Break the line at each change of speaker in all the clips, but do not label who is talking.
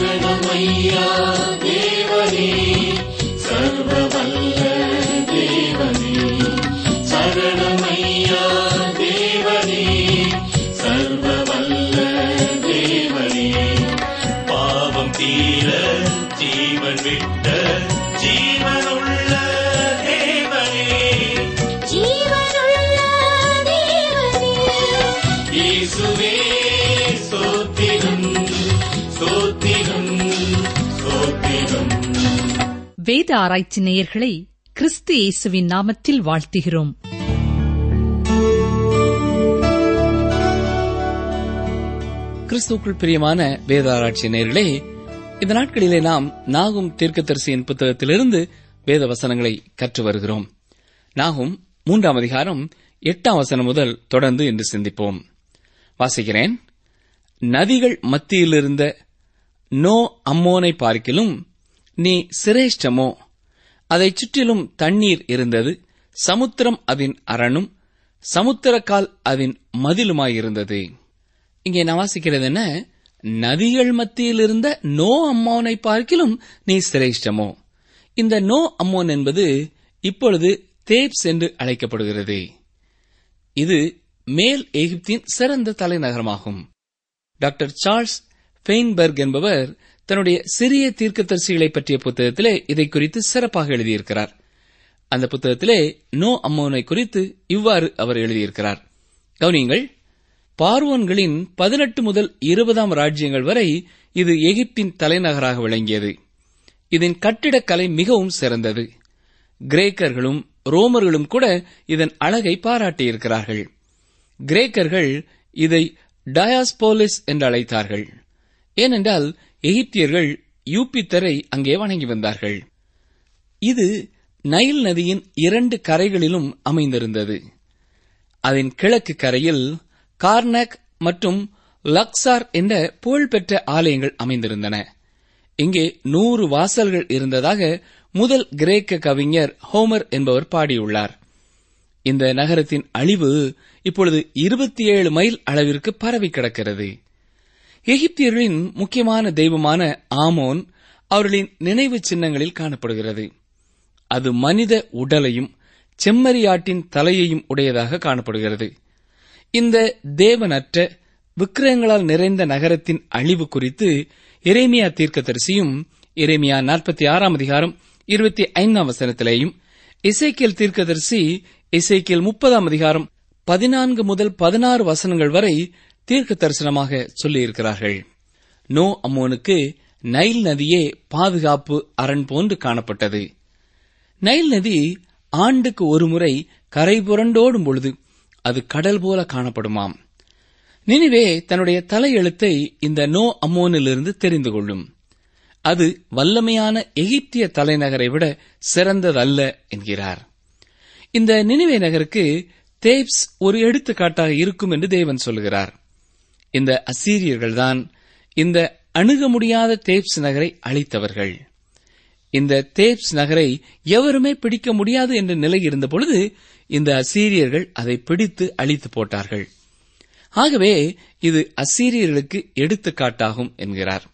சரணமையா தேவனே சர்வவல்ல தேவனே சரணமையா தேவனே சர்வவல்ல தேவனே பாவம் தீர ஜீவன் விட்ட ஜீவனுள்ள தேவனே
ஜீவனுள்ள தேவனே
இயேசுவே ஸ்தோத்திரம் ஸ்தோத்திரம் ஸ்தோத்திரம்
வேத ஆராய்ச்சி நேயர்களை கிறிஸ்து இயேசுவின் நாமத்தில் வாழ்த்துகிறோம்
கிறிஸ்துவுக்குள் பிரியமான வேதாராய்ச்சி நேர்களே இந்த நாட்களிலே நாம் நாகும் தீர்க்கதரிசியின் புத்தகத்திலிருந்து வேத வசனங்களை கற்று வருகிறோம் நாகும் மூன்றாம் அதிகாரம் எட்டாம் வசனம் முதல் தொடர்ந்து இன்று சிந்திப்போம் வாசிக்கிறேன் நதிகள் மத்தியிலிருந்த நோ அம்மோனை பார்க்கிலும் நீ சிரேஷ்டமோ அதைச் சுற்றிலும் தண்ணீர் இருந்தது சமுத்திரம் அதன் அரணும் சமுத்திரக்கால் அதன் மதிலுமாயிருந்தது இங்கே நான் வாசிக்கிறது என்ன நதிகள் மத்தியில் இருந்த நோ அம்மோனை பார்க்கிலும் நீ சிரேஷ்டமோ இந்த நோ அம்மோன் என்பது இப்பொழுது தேப்ஸ் என்று அழைக்கப்படுகிறது இது மேல் எகிப்தின் சிறந்த தலைநகரமாகும் டாக்டர் சார்ல்ஸ் ஃபெயின்பர்க் என்பவர் தன்னுடைய சிறிய தீர்க்கதரிசிகளை பற்றிய புத்தகத்திலே இதை குறித்து சிறப்பாக எழுதியிருக்கிறார் அந்த புத்தகத்திலே நோ அம்மோனை குறித்து இவ்வாறு அவர் எழுதியிருக்கிறார் கவனியுங்கள் பார்வோன்களின் பதினெட்டு முதல் இருபதாம் ராஜ்யங்கள் வரை இது எகிப்தின் தலைநகராக விளங்கியது இதன் கட்டிடக்கலை மிகவும் சிறந்தது கிரேக்கர்களும் ரோமர்களும் கூட இதன் அழகை பாராட்டியிருக்கிறார்கள் கிரேக்கர்கள் இதை டயாஸ்போலிஸ் என்று அழைத்தார்கள் ஏனென்றால் எகிப்தியர்கள் யூபித்தரை அங்கே வணங்கி வந்தார்கள் இது நைல் நதியின் இரண்டு கரைகளிலும் அமைந்திருந்தது அதன் கிழக்கு கரையில் கார்னக் மற்றும் லக்சார் என்ற புகழ்பெற்ற ஆலயங்கள் அமைந்திருந்தன இங்கே நூறு வாசல்கள் இருந்ததாக முதல் கிரேக்க கவிஞர் ஹோமர் என்பவர் பாடியுள்ளார் இந்த நகரத்தின் அழிவு இப்பொழுது இருபத்தி ஏழு மைல் அளவிற்கு பரவி கிடக்கிறது எகிப்தியர்களின் முக்கியமான தெய்வமான ஆமோன் அவர்களின் நினைவு சின்னங்களில் காணப்படுகிறது அது மனித உடலையும் செம்மறியாட்டின் தலையையும் உடையதாக காணப்படுகிறது இந்த தேவனற்ற விக்கிரகங்களால் நிறைந்த நகரத்தின் அழிவு குறித்து எரேமியா தீர்க்கதரிசியும் எரேமியா நாற்பத்தி ஆறாம் அதிகாரம் இருபத்தி ஐந்தாம் வசனத்திலேயும் இசைக்கியல் தீர்க்கதரிசி இசைக்கியல் முப்பதாம் அதிகாரம் பதினான்கு முதல் பதினாறு வசனங்கள் வரை தீர்க்க தரிசனமாக சொல்லியிருக்கிறார்கள் நோ அம்மோனுக்கு நைல் நதியே பாதுகாப்பு அரண் போன்று காணப்பட்டது நைல் நதி ஆண்டுக்கு ஒருமுறை கரை புரண்டோடும் பொழுது அது கடல் போல காணப்படுமாம் நினிவே தன்னுடைய தலையெழுத்தை இந்த நோ அம்மோனிலிருந்து தெரிந்து கொள்ளும் அது வல்லமையான எகிப்திய தலைநகரை விட சிறந்ததல்ல என்கிறார் இந்த நினிவே நகருக்கு தேப்ஸ் ஒரு எடுத்துக்காட்டாக இருக்கும் என்று தேவன் சொல்கிறார் இந்த அசீரியர்கள்தான் இந்த அணுக முடியாத தேப்ஸ் நகரை அழித்தவர்கள் இந்த தேப்ஸ் நகரை எவருமே பிடிக்க முடியாது என்ற நிலை இருந்த பொழுது இந்த அசீரியர்கள் அதை பிடித்து அழித்து போட்டார்கள் ஆகவே இது அசீரியர்களுக்கு எடுத்துக்காட்டாகும் என்கிறார்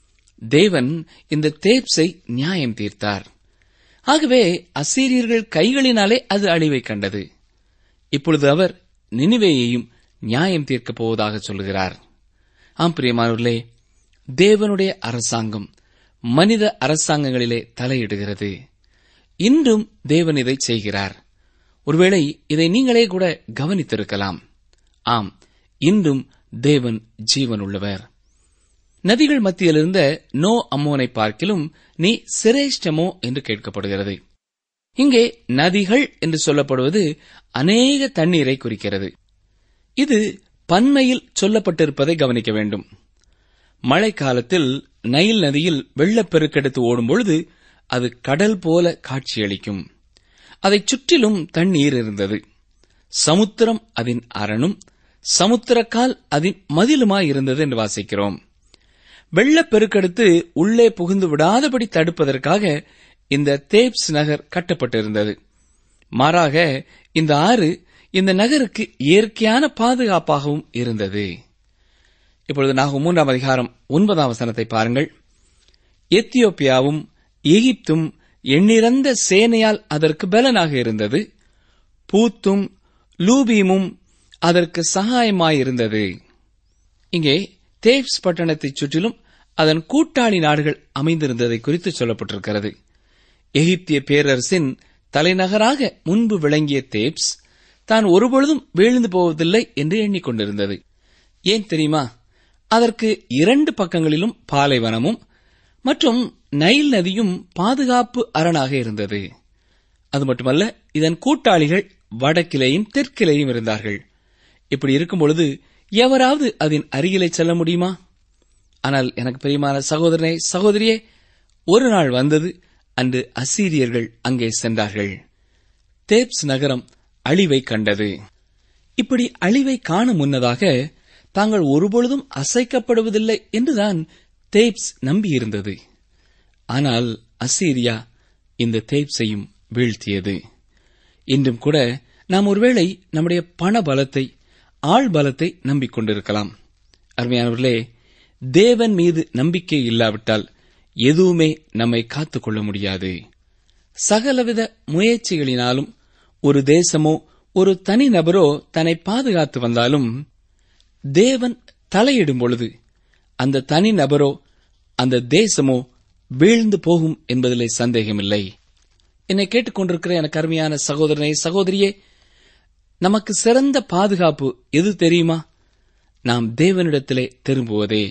தேவன் இந்த தேப்ஸை நியாயம் தீர்த்தார் ஆகவே அசீரியர்கள் கைகளினாலே அது அழிவை கண்டது இப்பொழுது அவர் நினிவேயையும் நியாயம் தீர்க்கப் போவதாக சொல்கிறார் ஆம் பிரியமானவர்களே தேவனுடைய அரசாங்கம் மனித அரசாங்கங்களிலே தலையிடுகிறது இன்றும் தேவன் இதை செய்கிறார் ஒருவேளை இதை நீங்களே கூட கவனித்திருக்கலாம் ஆம் இன்றும் தேவன் ஜீவன் உள்ளவர் நதிகள் மத்தியிலிருந்த நோ அம்மோனை பார்க்கிலும் நீ சிரேஷ்டமோ என்று கேட்கப்படுகிறது இங்கே நதிகள் என்று சொல்லப்படுவது அநேக தண்ணீரை குறிக்கிறது இது பன்மையில் சொல்லப்பட்டிருப்பதை கவனிக்க வேண்டும் மழைக்காலத்தில் நைல் நதியில் வெள்ளப்பெருக்கெடுத்து ஓடும்பொழுது அது கடல் போல காட்சியளிக்கும் அதைச் சுற்றிலும் தண்ணீர் இருந்தது சமுத்திரம் அதன் அரணும் சமுத்திரக்கால் அதன் மதிலுமாய் இருந்தது என்று வாசிக்கிறோம் வெள்ளப்பெருக்கெடுத்து உள்ளே புகுந்து விடாதபடி தடுப்பதற்காக இந்த தேப்ஸ் நகர் கட்டப்பட்டிருந்தது மாறாக இந்த ஆறு இந்த நகருக்கு இயற்கையான பாதுகாப்பாகவும் இருந்தது இப்பொழுது நாகும் மூன்றாம் அதிகாரம் ஒன்பதாம் வசனத்தை பாருங்கள் எத்தியோப்பியாவும் எகிப்தும் எண்ணிறந்த சேனையால் அதற்கு பலனாக இருந்தது பூத்தும் லூபீமும் அதற்கு சகாயமாயிருந்தது இங்கே தேப்ஸ் பட்டணத்தைச் சுற்றிலும் அதன் கூட்டாளி நாடுகள் அமைந்திருந்ததை குறித்து சொல்லப்பட்டிருக்கிறது எகிப்திய பேரரசின் தலைநகராக முன்பு விளங்கிய தேப்ஸ் தான் ஒருபொழுதும் வீழ்ந்து போவதில்லை என்று எண்ணிக்கொண்டிருந்தது ஏன் தெரியுமா அதற்கு இரண்டு பக்கங்களிலும் பாலைவனமும் மற்றும் நைல் நதியும் பாதுகாப்பு அரணாக இருந்தது அது மட்டுமல்ல இதன் கூட்டாளிகள் வடக்கிலேயும் தெற்கிலேயும் இருந்தார்கள் இப்படி இருக்கும் பொழுது எவராவது அதன் அருகிலே செல்ல முடியுமா ஆனால் எனக்கு பிரியமான சகோதரனே சகோதரியே ஒரு நாள் வந்தது அன்று அசீரியர்கள் அங்கே சென்றார்கள் தேப்ஸ் நகரம் அழிவை கண்டது இப்படி அழிவை காண முன்னதாக தாங்கள் ஒருபொழுதும் அசைக்கப்படுவதில்லை என்றுதான் தேப்ஸ் நம்பியிருந்தது ஆனால் அசீரியா இந்த தேப்ஸையும் வீழ்த்தியது இன்றும் கூட நாம் ஒருவேளை நம்முடைய பண பலத்தை ஆள் பலத்தை நம்பிக்கொண்டிருக்கலாம் அருமையானவர்களே தேவன் மீது நம்பிக்கை இல்லாவிட்டால் எதுவுமே நம்மை காத்துக்கொள்ள முடியாது சகலவித முயற்சிகளினாலும் ஒரு தேசமோ ஒரு தனிநபரோ தன்னை பாதுகாத்து வந்தாலும் தேவன் தலையிடும் பொழுது அந்த தனிநபரோ அந்த தேசமோ வீழ்ந்து போகும் என்பதிலே சந்தேகமில்லை என்னை கேட்டுக்கொண்டிருக்கிற எனக்கு அருமையான சகோதரனை சகோதரியே நமக்கு சிறந்த பாதுகாப்பு எது தெரியுமா நாம் தேவனிடத்திலே திரும்புவதே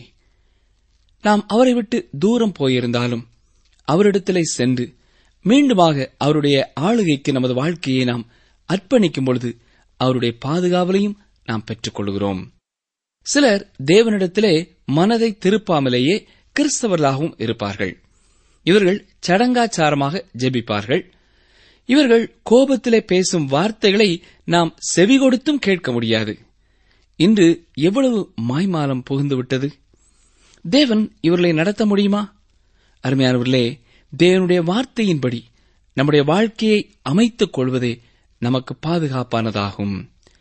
நாம் அவரை விட்டு தூரம் போயிருந்தாலும் அவரிடத்திலே சென்று மீண்டுமாக அவருடைய ஆளுகைக்கு நமது வாழ்க்கையை நாம் அர்ப்பணிக்கும் பொழுது அவருடைய பாதுகாவலையும் நாம் பெற்றுக் கொள்கிறோம் சிலர் தேவனிடத்திலே மனதை திருப்பாமலேயே கிறிஸ்தவர்களாகவும் இருப்பார்கள் இவர்கள் சடங்காச்சாரமாக ஜெபிப்பார்கள் இவர்கள் கோபத்திலே பேசும் வார்த்தைகளை நாம் செவி கொடுத்தும் கேட்க முடியாது இன்று எவ்வளவு மாய்மாலம் புகுந்துவிட்டது தேவன் இவர்களை நடத்த முடியுமா அருமையானவர்களே தேவனுடைய வார்த்தையின்படி நம்முடைய வாழ்க்கையை அமைத்துக் கொள்வதே நமக்கு பாதுகாப்பானதாகும்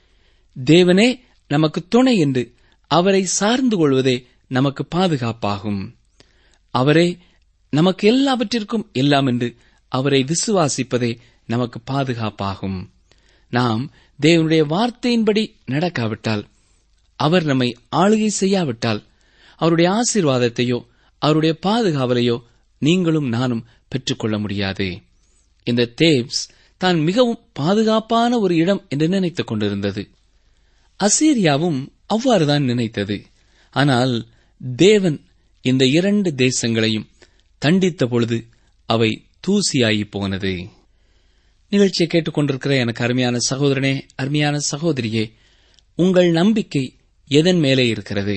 தேவனே நமக்கு துணை என்று அவரை சார்ந்து கொள்வதே நமக்கு பாதுகாப்பாகும் அவரே நமக்கு எல்லாவற்றிற்கும் எல்லாம் என்று அவரை விசுவாசிப்பதே நமக்கு பாதுகாப்பாகும் நாம் தேவனுடைய வார்த்தையின்படி நடக்காவிட்டால் அவர் நம்மை ஆளுகை செய்யாவிட்டால் அவருடைய ஆசீர்வாதத்தையோ அவருடைய பாதுகாவலையோ நீங்களும் நானும் பெற்றுக்கொள்ள முடியாது இந்த தேப்ஸ் தான் மிகவும் பாதுகாப்பான ஒரு இடம் என்று நினைத்துக் கொண்டிருந்தது அசீரியாவும் அவ்வாறுதான் நினைத்தது ஆனால் தேவன் இந்த இரண்டு தேசங்களையும் தண்டித்த பொழுது அவை தூசியாகி போனது நிகழ்ச்சியை கேட்டுக்கொண்டிருக்கிற எனக்கு அருமையான சகோதரனே அருமையான சகோதரியே உங்கள் நம்பிக்கை எதன் மேலே இருக்கிறது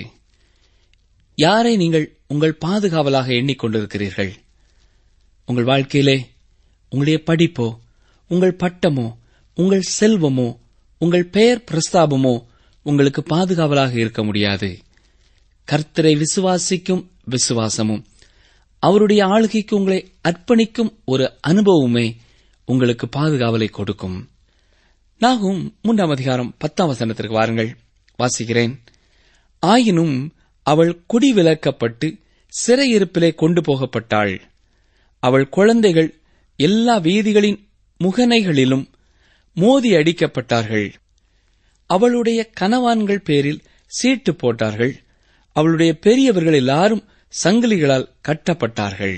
யாரை நீங்கள் உங்கள் பாதுகாவலாக எண்ணிக்கொண்டிருக்கிறீர்கள் உங்கள் வாழ்க்கையிலே உங்களுடைய படிப்போ உங்கள் பட்டமோ உங்கள் செல்வமோ உங்கள் பெயர் பிரஸ்தாபமோ உங்களுக்கு பாதுகாவலாக இருக்க முடியாது கர்த்தரை விசுவாசிக்கும் விசுவாசமும் அவருடைய ஆளுகைக்கு உங்களை அர்ப்பணிக்கும் ஒரு அனுபவமே உங்களுக்கு பாதுகாவலை கொடுக்கும் நாகும் மூன்றாம் அதிகாரம் பத்தாம் வசனத்திற்கு வாருங்கள் வாசிக்கிறேன் ஆயினும் அவள் குடிவிலக்கப்பட்டு சிறையிருப்பிலே கொண்டு போகப்பட்டாள் அவள் குழந்தைகள் எல்லா வீதிகளின் முகனைகளிலும் மோதி அடிக்கப்பட்டார்கள் அவளுடைய கனவான்கள் பேரில் சீட்டு போட்டார்கள் அவளுடைய பெரியவர்கள் எல்லாரும் சங்கிலிகளால் கட்டப்பட்டார்கள்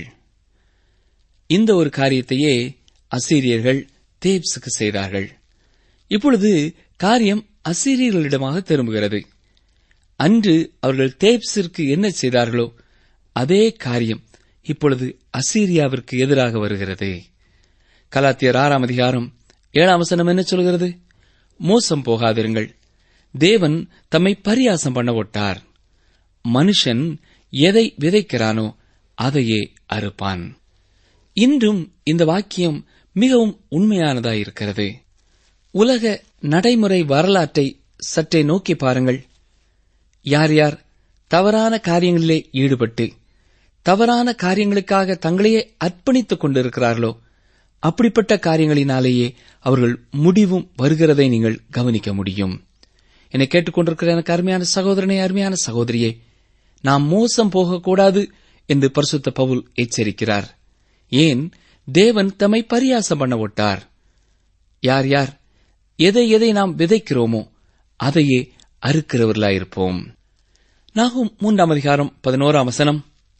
இந்த ஒரு காரியத்தையே அசீரியர்கள் தேப்ஸுக்கு செய்தார்கள் இப்பொழுது காரியம் அசீரியர்களிடமாக திரும்புகிறது அன்று அவர்கள் தேப்ஸிற்கு என்ன செய்தார்களோ அதே காரியம் இப்பொழுது அசீரியாவிற்கு எதிராக வருகிறது கலாத்தியர் ஆறாம் அதிகாரம் ஏழாம் வசனம் என்ன சொல்கிறது மோசம் போகாதிருங்கள் தேவன் தம்மை பரியாசம் பண்ண விட்டார் மனுஷன் எதை விதைக்கிறானோ அதையே அறுப்பான் இன்றும் இந்த வாக்கியம் மிகவும் உண்மையானதாயிருக்கிறது உலக நடைமுறை வரலாற்றை சற்றே நோக்கி பாருங்கள் யார் யார் தவறான காரியங்களிலே ஈடுபட்டு தவறான காரியங்களுக்காக தங்களையே அர்ப்பணித்துக் கொண்டிருக்கிறார்களோ அப்படிப்பட்ட காரியங்களினாலேயே அவர்கள் முடிவும் வருகிறதை நீங்கள் கவனிக்க முடியும் என்னை கேட்டுக்கொண்டிருக்கிற எனக்கு அருமையான சகோதரனே அருமையான சகோதரியே நாம் மோசம் போகக்கூடாது என்று பரிசுத்த பவுல் எச்சரிக்கிறார் ஏன் தேவன் தம்மை பரியாசம் பண்ண விட்டார் யார் யார் எதை எதை நாம் விதைக்கிறோமோ அதையே அறுக்கிறவர்களாயிருப்போம் நாகும் மூன்றாம் அதிகாரம் பதினோராம் வசனம்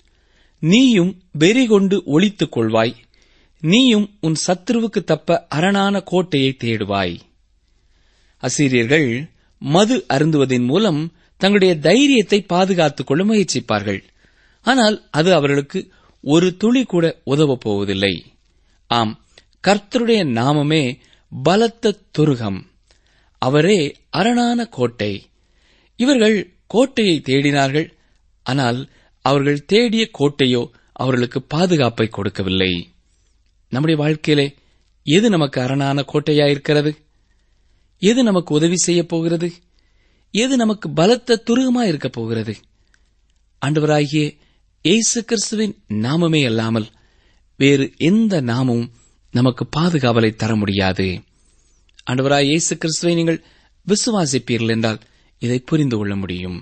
நீயும் வெறி கொண்டு ஒளித்துக் கொள்வாய் நீயும் உன் சத்துருவுக்கு தப்ப அரணான கோட்டையை தேடுவாய் அசீரியர்கள் மது அருந்துவதன் மூலம் தங்களுடைய தைரியத்தை பாதுகாத்துக் கொள்ள முயற்சிப்பார்கள் ஆனால் அது அவர்களுக்கு ஒரு துளி கூட உதவப் போவதில்லை ஆம் கர்த்தருடைய நாமமே பலத்த துருகம் அவரே அரணான கோட்டை இவர்கள் கோட்டையை தேடினார்கள் ஆனால் அவர்கள் தேடிய கோட்டையோ அவர்களுக்கு பாதுகாப்பை கொடுக்கவில்லை நம்முடைய வாழ்க்கையிலே எது நமக்கு அரணான கோட்டையாயிருக்கிறது எது நமக்கு உதவி செய்யப் போகிறது எது நமக்கு பலத்த துருகமாய் இருக்கப் போகிறது ஆண்டவராகிய இயேசு கிறிஸ்துவின் நாமமே அல்லாமல் வேறு எந்த நாமமும் நமக்கு பாதுகாவலை தர முடியாது ஆண்டவராய் இயேசு கிறிஸ்துவை நீங்கள் விசுவாசிப்பீர்கள் என்றால் இதை புரிந்து கொள்ள முடியும்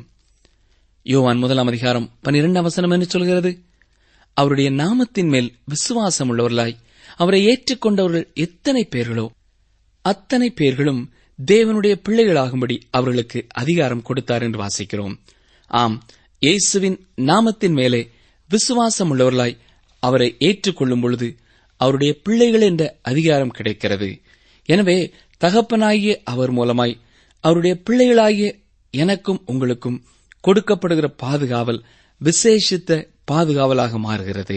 யோவான் முதலாம் அதிகாரம் பனிரெண்டாம் வசனம் என்று சொல்கிறது அவருடைய நாமத்தின் மேல் விசுவாசம் உள்ளவர்களாய் அவரை ஏற்றுக்கொண்டவர்கள் எத்தனை பேர்களோ அத்தனை பேர்களும் தேவனுடைய பிள்ளைகளாகும்படி அவர்களுக்கு அதிகாரம் கொடுத்தார் என்று வாசிக்கிறோம் ஆம் இயேசுவின் நாமத்தின் மேலே விசுவாசம் உள்ளவர்களாய் அவரை ஏற்றுக்கொள்ளும் பொழுது அவருடைய பிள்ளைகள் என்ற அதிகாரம் கிடைக்கிறது எனவே தகப்பனாகிய அவர் மூலமாய் அவருடைய பிள்ளைகளாகிய எனக்கும் உங்களுக்கும் கொடுக்கப்படுகிற பாதுகாவல் விசேஷித்த பாதுகாவலாக மாறுகிறது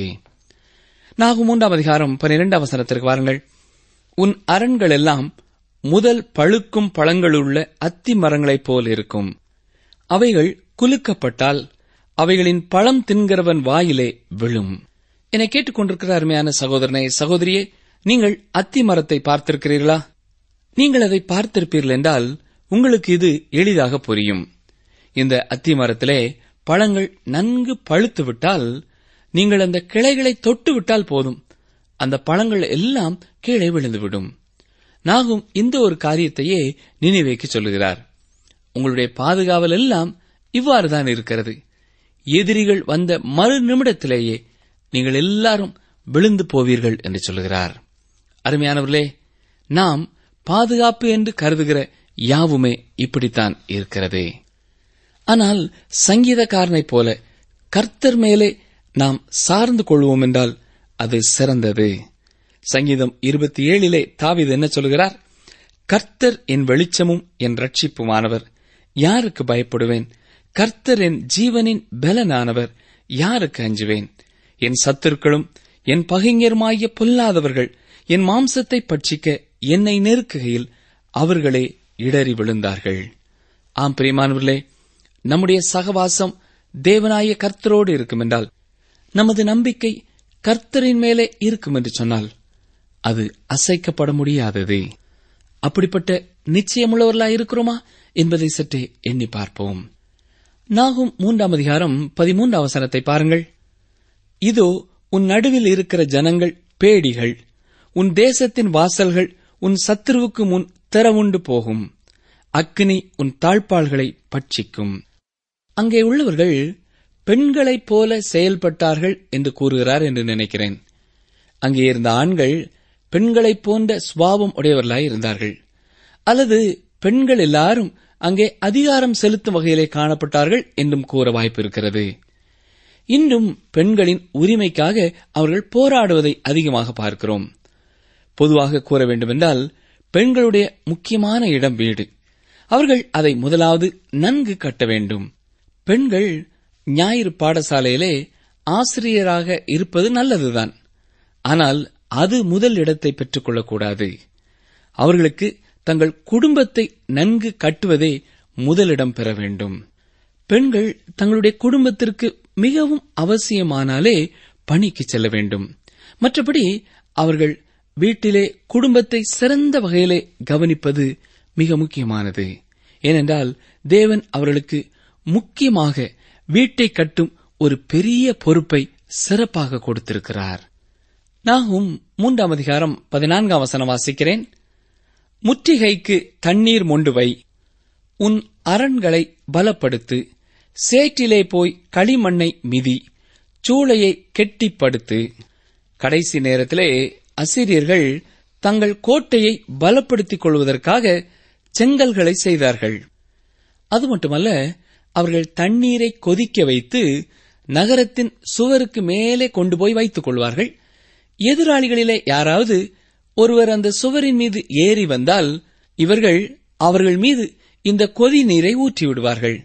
நாகும் மூன்றாம் அதிகாரம் பனிரெண்டாம் வசனத்திற்கு வாருங்கள் உன் அரண்கள் எல்லாம் முதல் பழுக்கும் பழங்களுள்ள அத்தி மரங்களைப் போல் இருக்கும் அவைகள் குலுக்கப்பட்டால் அவைகளின் பழம் தின்கிறவன் வாயிலே விழும் என்னை கேட்டுக்கொண்டிருக்கிற அருமையான சகோதரனை சகோதரியே நீங்கள் அத்தி மரத்தை பார்த்திருக்கிறீர்களா நீங்கள் அதை பார்த்திருப்பீர்கள் என்றால் உங்களுக்கு இது எளிதாக புரியும் இந்த அத்தி மரத்திலே பழங்கள் நன்கு பழுத்து விட்டால் நீங்கள் அந்த கிளைகளை தொட்டு விட்டால் போதும் அந்த பழங்கள் எல்லாம் கீழே விழுந்துவிடும் நாகும் இந்த ஒரு காரியத்தையே நினைவேக்கு சொல்லுகிறார் உங்களுடைய பாதுகாவல் எல்லாம் இவ்வாறுதான் இருக்கிறது எதிரிகள் வந்த மறு நிமிடத்திலேயே நீங்கள் எல்லாரும் விழுந்து போவீர்கள் என்று சொல்லுகிறார் அருமையானவர்களே நாம் பாதுகாப்பு என்று கருதுகிற யாவுமே இப்படித்தான் இருக்கிறது ஆனால் சங்கீதக்காரனைப் போல கர்த்தர் மேலே நாம் சார்ந்து கொள்வோம் என்றால் அது சிறந்தது சங்கீதம் இருபத்தி ஏழிலே தாவீது என்ன சொல்கிறார் கர்த்தர் என் வெளிச்சமும் என் ரட்சிப்புமானவர் யாருக்கு பயப்படுவேன் கர்த்தர் என் ஜீவனின் பலனானவர் யாருக்கு அஞ்சுவேன் என் சத்துருக்களும் என் பகைஞருமாகிய பொல்லாதவர்கள் என் மாம்சத்தை பட்சிக்க என்னை நெருக்குகையில் அவர்களே இடறி விழுந்தார்கள் ஆம் பிரியமானவர்களே நம்முடைய சகவாசம் தேவனாய கர்த்தரோடு இருக்கும் என்றால் நமது நம்பிக்கை கர்த்தரின் மேலே இருக்கும் என்று சொன்னால் அது அசைக்கப்பட முடியாதது அப்படிப்பட்ட நிச்சயமுள்ளவர்களாய் இருக்கிறோமா என்பதை சற்றே எண்ணி பார்ப்போம் நாகும் மூன்றாம் அதிகாரம் பதிமூன்றாம் அவசரத்தை பாருங்கள் இதோ உன் நடுவில் இருக்கிற ஜனங்கள் பேடிகள் உன் தேசத்தின் வாசல்கள் உன் சத்துருவுக்கு முன் திறவுண்டு போகும் அக்கினி உன் தாழ்பாள்களை பட்சிக்கும் அங்கே உள்ளவர்கள் பெண்களைப் போல செயல்பட்டார்கள் என்று கூறுகிறார் என்று நினைக்கிறேன் அங்கே இருந்த ஆண்கள் பெண்களைப் போன்ற சுவாபம் உடையவர்களாய் இருந்தார்கள் அல்லது பெண்கள் எல்லாரும் அங்கே அதிகாரம் செலுத்தும் வகையிலே காணப்பட்டார்கள் என்றும் கூற வாய்ப்பு இருக்கிறது இன்றும் பெண்களின் உரிமைக்காக அவர்கள் போராடுவதை அதிகமாக பார்க்கிறோம் பொதுவாக கூற வேண்டுமென்றால் பெண்களுடைய முக்கியமான இடம் வீடு அவர்கள் அதை முதலாவது நன்கு கட்ட வேண்டும் பெண்கள் ஞாயிறு பாடசாலையிலே ஆசிரியராக இருப்பது நல்லதுதான் ஆனால் அது முதல் இடத்தை பெற்றுக் கொள்ளக்கூடாது அவர்களுக்கு தங்கள் குடும்பத்தை நன்கு கட்டுவதே முதலிடம் பெற வேண்டும் பெண்கள் தங்களுடைய குடும்பத்திற்கு மிகவும் அவசியமானாலே பணிக்கு செல்ல வேண்டும் மற்றபடி அவர்கள் வீட்டிலே குடும்பத்தை சிறந்த வகையிலே கவனிப்பது மிக முக்கியமானது ஏனென்றால் தேவன் அவர்களுக்கு முக்கியமாக வீட்டை கட்டும் ஒரு பெரிய பொறுப்பை சிறப்பாக கொடுத்திருக்கிறார் நாகும் மூன்றாம் அதிகாரம் பதினான்காம் வசனம் வாசிக்கிறேன் முற்றிகைக்கு தண்ணீர் மொண்டு வை உன் அரண்களை பலப்படுத்து சேற்றிலே போய் களிமண்ணை மிதி சூளையை கெட்டிப்படுத்து கடைசி நேரத்திலே அசிரியர்கள் தங்கள் கோட்டையை பலப்படுத்திக் கொள்வதற்காக செங்கல்களை செய்தார்கள் அது மட்டுமல்ல அவர்கள் தண்ணீரை கொதிக்க வைத்து நகரத்தின் சுவருக்கு மேலே கொண்டு போய் வைத்துக் கொள்வார்கள் எதிராளிகளிலே யாராவது ஒருவர் அந்த சுவரின் மீது ஏறி வந்தால் இவர்கள் அவர்கள் மீது இந்த கொதி நீரை ஊற்றி விடுவார்கள்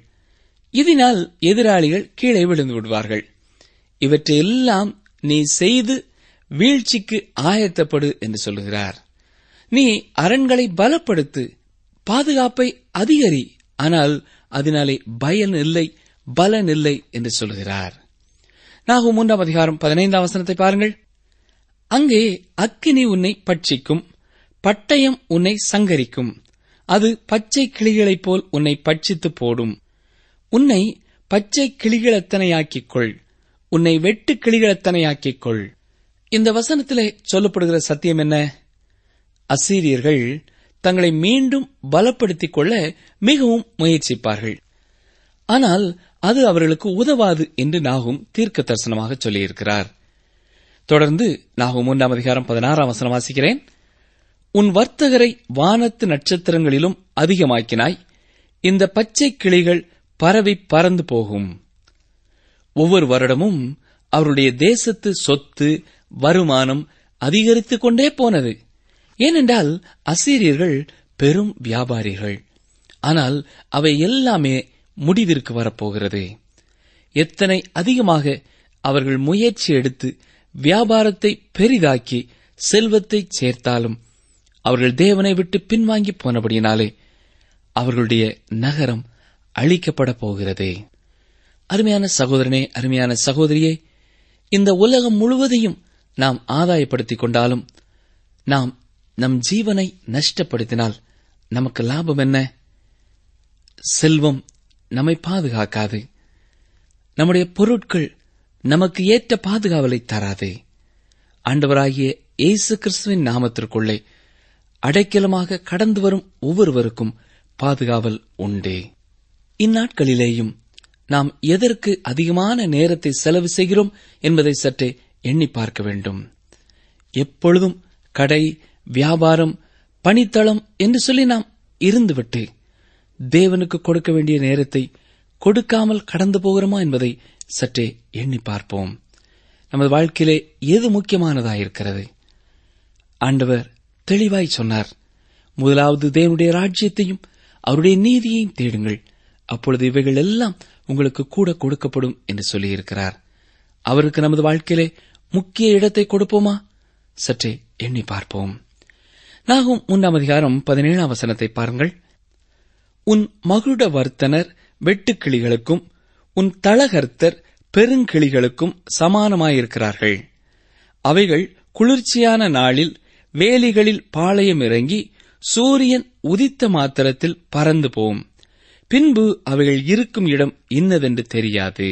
இதனால் எதிராளிகள் கீழே விழுந்து விடுவார்கள் இவற்றையெல்லாம் நீ செய்து வீழ்ச்சிக்கு ஆயத்தப்படு என்று சொல்லுகிறார் நீ அரண்களை பலப்படுத்து பாதுகாப்பை அதிகரி ஆனால் அதனாலே பயன் இல்லை பலன் இல்லை என்று சொல்லுகிறார் நாகும் மூன்றாம் அதிகாரம் பதினைந்தாம் வசனத்தை பாருங்கள் அங்கே அக்கினி உன்னை பட்சிக்கும் பட்டயம் உன்னை சங்கரிக்கும் அது பச்சை கிளிகளைப் போல் உன்னை பட்சித்து போடும் உன்னை பச்சை கிளிகளத்தனையாக்கிக் கொள் உன்னை வெட்டு கிளிகளத்தனையாக்கிக் கொள் இந்த வசனத்திலே சொல்லப்படுகிற சத்தியம் என்ன அசீரியர்கள் தங்களை மீண்டும் பலப்படுத்திக் கொள்ள மிகவும் முயற்சிப்பார்கள் ஆனால் அது அவர்களுக்கு உதவாது என்று நாகும் தீர்க்க தரிசனமாக சொல்லியிருக்கிறார் தொடர்ந்து நாகும் மூன்றாம் அதிகாரம் பதினாறாம் வசனம் வாசிக்கிறேன் உன் வர்த்தகரை வானத்து நட்சத்திரங்களிலும் அதிகமாக்கினாய் இந்த பச்சை கிளிகள் பரவி பறந்து போகும் ஒவ்வொரு வருடமும் அவருடைய தேசத்து சொத்து வருமானம் அதிகரித்துக் கொண்டே போனது ஏனென்றால் அசீரியர்கள் பெரும் வியாபாரிகள் ஆனால் அவை எல்லாமே முடிவிற்கு வரப்போகிறது எத்தனை அதிகமாக அவர்கள் முயற்சி எடுத்து வியாபாரத்தை பெரிதாக்கி செல்வத்தை சேர்த்தாலும் அவர்கள் தேவனை விட்டு பின்வாங்கி போனபடியினாலே அவர்களுடைய நகரம் அழிக்கப்பட போகிறதே அருமையான சகோதரனே அருமையான சகோதரியே இந்த உலகம் முழுவதையும் நாம் ஆதாயப்படுத்திக் கொண்டாலும் நாம் நம் ஜீவனை நஷ்டப்படுத்தினால் நமக்கு லாபம் என்ன செல்வம் நம்மை பாதுகாக்காது நம்முடைய பொருட்கள் நமக்கு ஏற்ற பாதுகாவலை தராது ஆண்டவராகிய இயேசு கிறிஸ்துவின் நாமத்திற்குள்ளே அடைக்கலமாக கடந்து வரும் ஒவ்வொருவருக்கும் பாதுகாவல் உண்டே இந்நாட்களிலேயும் நாம் எதற்கு அதிகமான நேரத்தை செலவு செய்கிறோம் என்பதை சற்றே எண்ணி பார்க்க வேண்டும் எப்பொழுதும் கடை வியாபாரம் பணித்தளம் என்று சொல்லி நாம் இருந்துவிட்டு தேவனுக்கு கொடுக்க வேண்டிய நேரத்தை கொடுக்காமல் கடந்து போகிறோமா என்பதை சற்றே எண்ணி பார்ப்போம் நமது வாழ்க்கையிலே எது முக்கியமானதாயிருக்கிறது ஆண்டவர் தெளிவாய் சொன்னார் முதலாவது தேவனுடைய ராஜ்யத்தையும் அவருடைய நீதியையும் தேடுங்கள் அப்பொழுது இவைகள் எல்லாம் உங்களுக்கு கூட கொடுக்கப்படும் என்று சொல்லியிருக்கிறார் அவருக்கு நமது வாழ்க்கையிலே முக்கிய இடத்தை கொடுப்போமா சற்றே எண்ணி பார்ப்போம் நாகும் மூன்றாம் அதிகாரம் பதினேழாம் வசனத்தை பாருங்கள் உன் மகுட வர்த்தனர் வெட்டுக்கிளிகளுக்கும் உன் தளகர்த்தர் பெருங்கிளிகளுக்கும் சமானமாயிருக்கிறார்கள் அவைகள் குளிர்ச்சியான நாளில் வேலிகளில் பாளையம் இறங்கி சூரியன் உதித்த மாத்திரத்தில் பறந்து போம் பின்பு அவைகள் இருக்கும் இடம் இன்னதென்று தெரியாது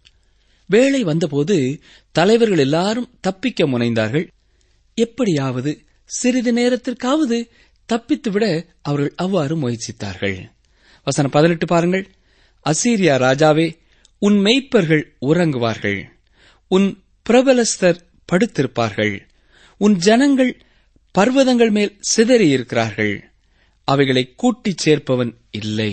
வேளை வந்தபோது தலைவர்கள் எல்லாரும் தப்பிக்க முனைந்தார்கள் எப்படியாவது சிறிது நேரத்திற்காவது தப்பித்துவிட அவர்கள் அவ்வாறு முயற்சித்தார்கள் வசனம் பதினெட்டு பாருங்கள் அசீரியா ராஜாவே உன் மெய்ப்பர்கள் உறங்குவார்கள் உன் பிரபலஸ்தர் படுத்திருப்பார்கள் உன் ஜனங்கள் பர்வதங்கள் மேல் சிதறியிருக்கிறார்கள் அவைகளை கூட்டிச் சேர்ப்பவன் இல்லை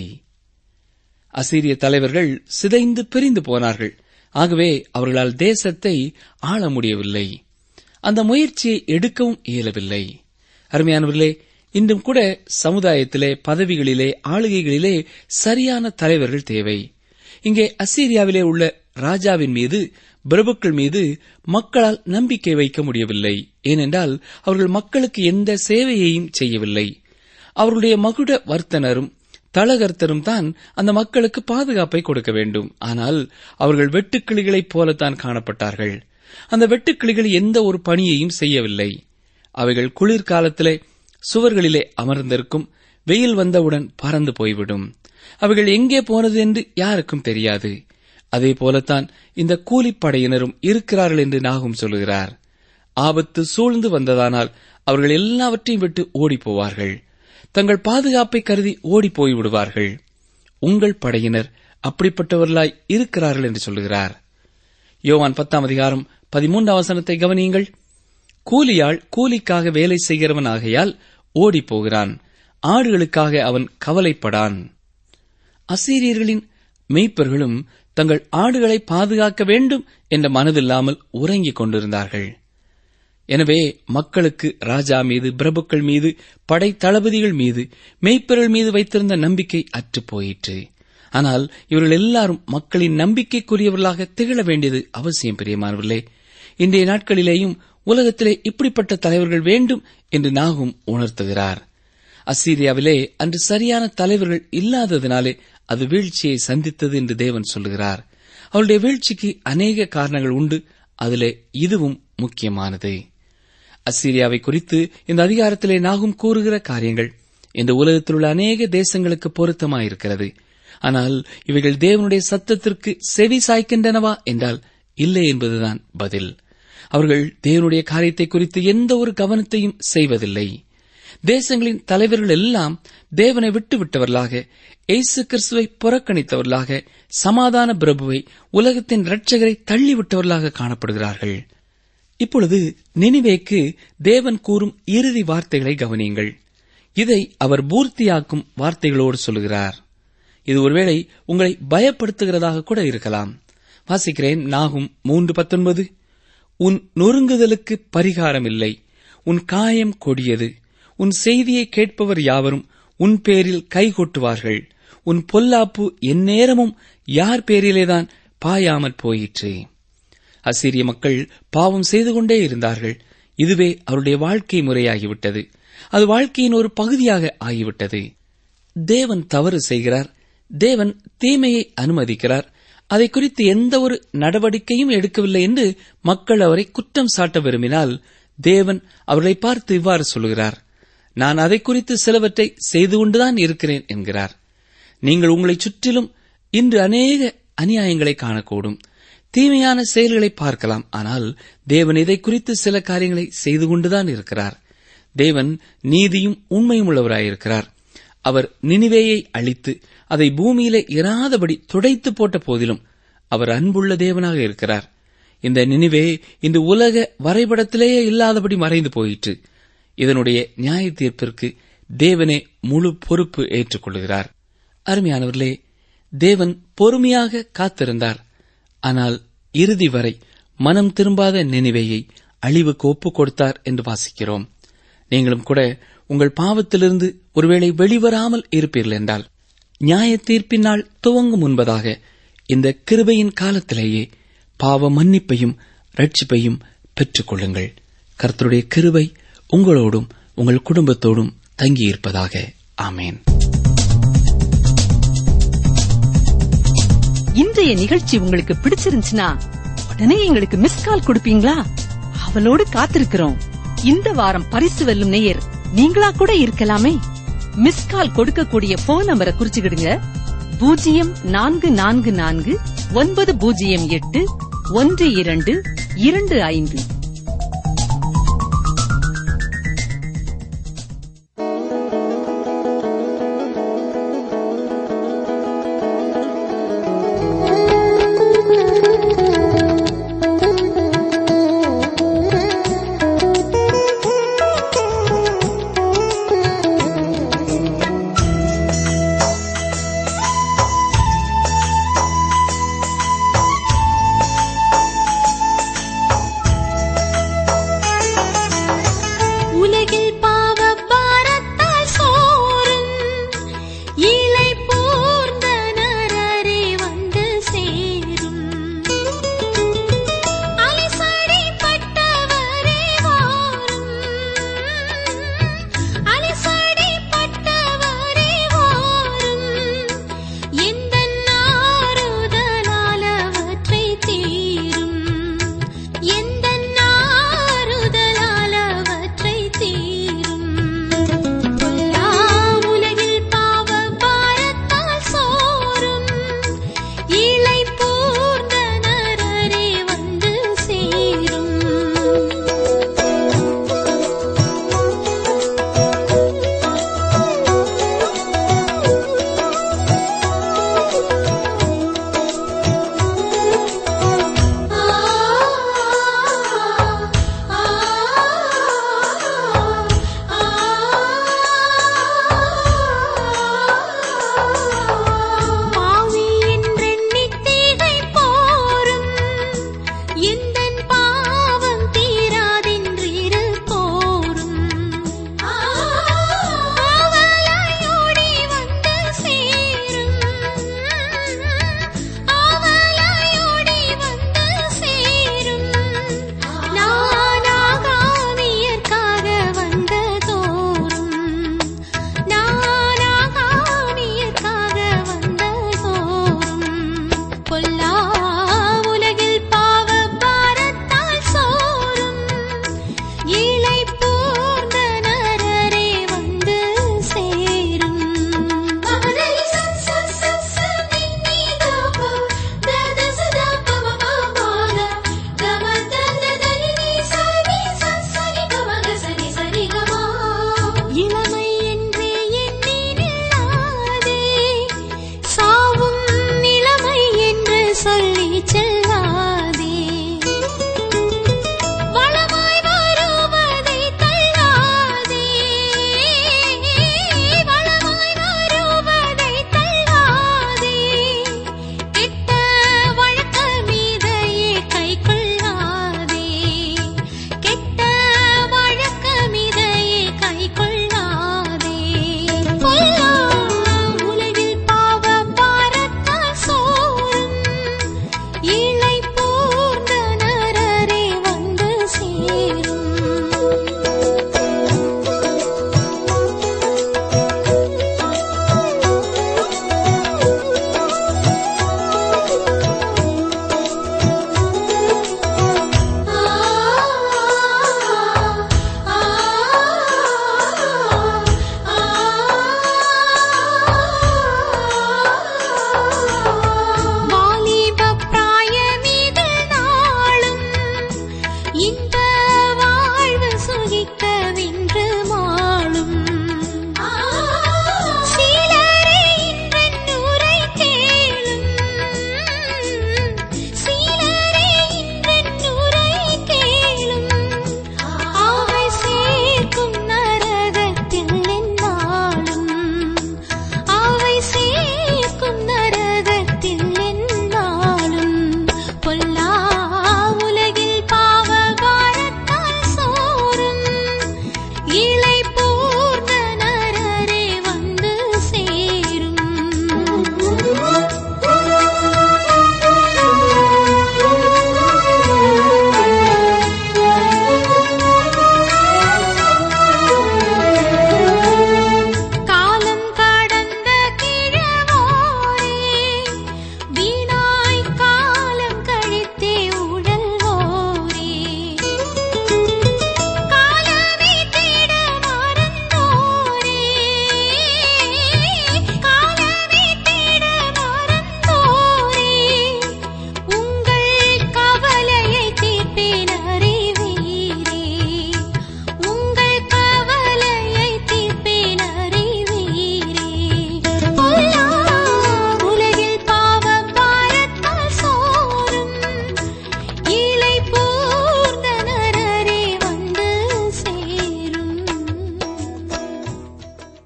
அசீரிய தலைவர்கள் சிதைந்து பிரிந்து போனார்கள் ஆகவே அவர்களால் தேசத்தை ஆள முடியவில்லை அந்த முயற்சியை எடுக்கவும் இயலவில்லை அருமையானவர்களே இன்றும் கூட சமுதாயத்திலே பதவிகளிலே ஆளுகைகளிலே சரியான தலைவர்கள் தேவை இங்கே அசீரியாவிலே உள்ள ராஜாவின் மீது பிரபுக்கள் மீது மக்களால் நம்பிக்கை வைக்க முடியவில்லை ஏனென்றால் அவர்கள் மக்களுக்கு எந்த சேவையையும் செய்யவில்லை அவர்களுடைய மகுட வர்த்தனரும் தளகர்த்தரும் தான் அந்த மக்களுக்கு பாதுகாப்பை கொடுக்க வேண்டும் ஆனால் அவர்கள் வெட்டுக்கிளிகளைப் போலத்தான் காணப்பட்டார்கள் அந்த வெட்டுக்கிளிகள் எந்த ஒரு பணியையும் செய்யவில்லை அவைகள் குளிர்காலத்திலே சுவர்களிலே அமர்ந்திருக்கும் வெயில் வந்தவுடன் பறந்து போய்விடும் அவைகள் எங்கே போனது என்று யாருக்கும் தெரியாது அதே போலத்தான் இந்த கூலிப்படையினரும் இருக்கிறார்கள் என்று நாகும் சொல்லுகிறார் ஆபத்து சூழ்ந்து வந்ததானால் அவர்கள் எல்லாவற்றையும் விட்டு ஓடிப் போவார்கள் தங்கள் பாதுகாப்பை கருதி ஓடிப் போய் விடுவார்கள் உங்கள் படையினர் அப்படிப்பட்டவர்களாய் இருக்கிறார்கள் என்று சொல்லுகிறார் யோவான் பத்தாம் அதிகாரம் பதிமூன்றாம் வசனத்தை கவனியுங்கள் கூலியாள் கூலிக்காக வேலை செய்கிறவன் ஆகையால் ஓடிப் போகிறான் ஆடுகளுக்காக அவன் கவலைப்படான் அசீரியர்களின் மெய்ப்பர்களும் தங்கள் ஆடுகளை பாதுகாக்க வேண்டும் என்ற மனதில்லாமல் உறங்கிக் கொண்டிருந்தார்கள் எனவே மக்களுக்கு ராஜா மீது பிரபுக்கள் மீது படை தளபதிகள் மீது மெய்ப்பர்கள் மீது வைத்திருந்த நம்பிக்கை அற்றுப் போயிற்று ஆனால் இவர்கள் எல்லாரும் மக்களின் நம்பிக்கைக்குரியவர்களாக திகழ வேண்டியது அவசியம் பிரியமானவர்களே இன்றைய நாட்களிலேயும் உலகத்திலே இப்படிப்பட்ட தலைவர்கள் வேண்டும் என்று நாகும் உணர்த்துகிறார் அசீரியாவிலே அன்று சரியான தலைவர்கள் இல்லாததினாலே அது வீழ்ச்சியை சந்தித்தது என்று தேவன் சொல்லுகிறார் அவருடைய வீழ்ச்சிக்கு அநேக காரணங்கள் உண்டு அதிலே இதுவும் முக்கியமானது அசீரியாவை குறித்து இந்த அதிகாரத்திலே நாகும் கூறுகிற காரியங்கள் இந்த உலகத்தில் உள்ள அநேக தேசங்களுக்கு பொருத்தமாயிருக்கிறது ஆனால் இவைகள் தேவனுடைய சத்தத்திற்கு செவி சாய்க்கின்றனவா என்றால் இல்லை என்பதுதான் பதில் அவர்கள் தேவனுடைய காரியத்தை குறித்து எந்த ஒரு கவனத்தையும் செய்வதில்லை தேசங்களின் தலைவர்கள் எல்லாம் தேவனை விட்டுவிட்டவர்களாக இயேசு கிறிஸ்துவை புறக்கணித்தவர்களாக சமாதான பிரபுவை உலகத்தின் இரட்சகரை தள்ளிவிட்டவர்களாக காணப்படுகிறார்கள் இப்பொழுது நினிவேக்கு தேவன் கூறும் இறுதி வார்த்தைகளை கவனியுங்கள் இதை அவர் பூர்த்தியாக்கும் வார்த்தைகளோடு சொல்லுகிறார் இது ஒருவேளை உங்களை பயப்படுத்துகிறதாக கூட இருக்கலாம் வாசிக்கிறேன் நாகும் மூன்று பத்தொன்பது உன் நொறுங்குதலுக்கு பரிகாரம் இல்லை உன் காயம் கொடியது உன் செய்தியை கேட்பவர் யாவரும் உன் பேரில் கைகொட்டுவார்கள் உன் பொல்லாப்பு எந்நேரமும் யார் பேரிலேதான் பாயாமற் போயிற்று அசீரிய மக்கள் பாவம் செய்து கொண்டே இருந்தார்கள் இதுவே அவருடைய வாழ்க்கை முறையாகிவிட்டது அது வாழ்க்கையின் ஒரு பகுதியாக ஆகிவிட்டது தேவன் தவறு செய்கிறார் தேவன் தீமையை அனுமதிக்கிறார் அதை குறித்து எந்த ஒரு நடவடிக்கையும் எடுக்கவில்லை என்று மக்கள் அவரை குற்றம் சாட்ட விரும்பினால் தேவன் அவர்களை பார்த்து இவ்வாறு சொல்கிறார் நான் அதை குறித்து சிலவற்றை செய்து கொண்டுதான் இருக்கிறேன் என்கிறார் நீங்கள் உங்களைச் சுற்றிலும் இன்று அநேக அநியாயங்களை காணக்கூடும் தீமையான செயல்களை பார்க்கலாம் ஆனால் தேவன் இதை குறித்து சில காரியங்களை செய்து கொண்டுதான் இருக்கிறார் தேவன் நீதியும் உண்மையும் உள்ளவராயிருக்கிறார் அவர் நினிவேயை அழித்து அதை பூமியிலே இராதபடி துடைத்து போட்ட போதிலும் அவர் அன்புள்ள தேவனாக இருக்கிறார் இந்த நினிவே இந்த உலக வரைபடத்திலேயே இல்லாதபடி மறைந்து போயிற்று இதனுடைய நியாய தீர்ப்பிற்கு தேவனே முழு பொறுப்பு ஏற்றுக்கொள்கிறார் அருமையானவர்களே தேவன் பொறுமையாக காத்திருந்தார் ஆனால் இறுதி வரை மனம் திரும்பாத நினைவையை அழிவுக்கு ஒப்புக் கொடுத்தார் என்று வாசிக்கிறோம் நீங்களும் கூட உங்கள் பாவத்திலிருந்து ஒருவேளை வெளிவராமல் இருப்பீர்கள் என்றால் நியாய தீர்ப்பினால் துவங்கும் முன்பதாக இந்த கிருபையின் காலத்திலேயே பாவ மன்னிப்பையும் ரட்சிப்பையும் பெற்றுக் கொள்ளுங்கள் கர்த்தருடைய கிருபை உங்களோடும் உங்கள் குடும்பத்தோடும் தங்கியிருப்பதாக ஆமேன்
இன்றைய நிகழ்ச்சி உங்களுக்கு பிடிச்சிருந்துச்சுன்னா உடனே எங்களுக்கு மிஸ் கால் கொடுப்பீங்களா அவளோடு காத்திருக்கிறோம் இந்த வாரம் பரிசு வெல்லும் நேயர் நீங்களா கூட இருக்கலாமே மிஸ் கால் கொடுக்கக்கூடிய போன் நம்பரை குறிச்சுக்கிடுங்க பூஜ்ஜியம் நான்கு நான்கு நான்கு ஒன்பது பூஜ்ஜியம் எட்டு ஒன்று இரண்டு இரண்டு ஐந்து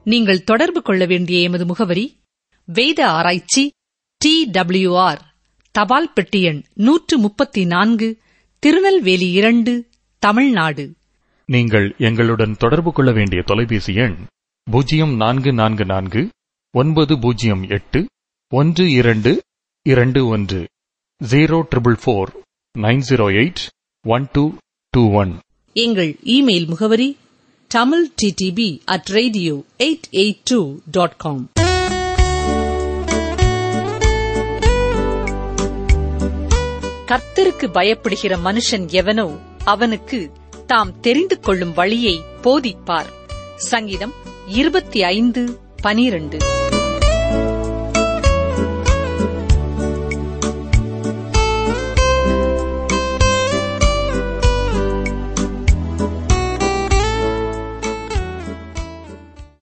நீங்கள் தொடர்பு கொள்ள வேண்டிய எமது முகவரி வேத ஆராய்ச்சி டி டபிள்யூஆர் தபால் பெட்டி எண் நூற்று முப்பத்தி நான்கு திருநெல்வேலி இரண்டு தமிழ்நாடு
நீங்கள் எங்களுடன் தொடர்பு கொள்ள வேண்டிய தொலைபேசி எண் பூஜ்ஜியம் நான்கு நான்கு நான்கு ஒன்பது பூஜ்ஜியம் எட்டு ஒன்று இரண்டு இரண்டு ஒன்று zero triple four nine zero eight one two two one
எங்கள் இமெயில் முகவரி Tamil TDP at radio eight eight two dot com கர்த்தருக்கு பயப்படுகிற மனுஷன் எவனோ அவனுக்கு தாம் தெரிந்து கொள்ளும் வழியை போதிப்பார் சங்கீதம் இருபத்தி ஐந்து பனிரண்டு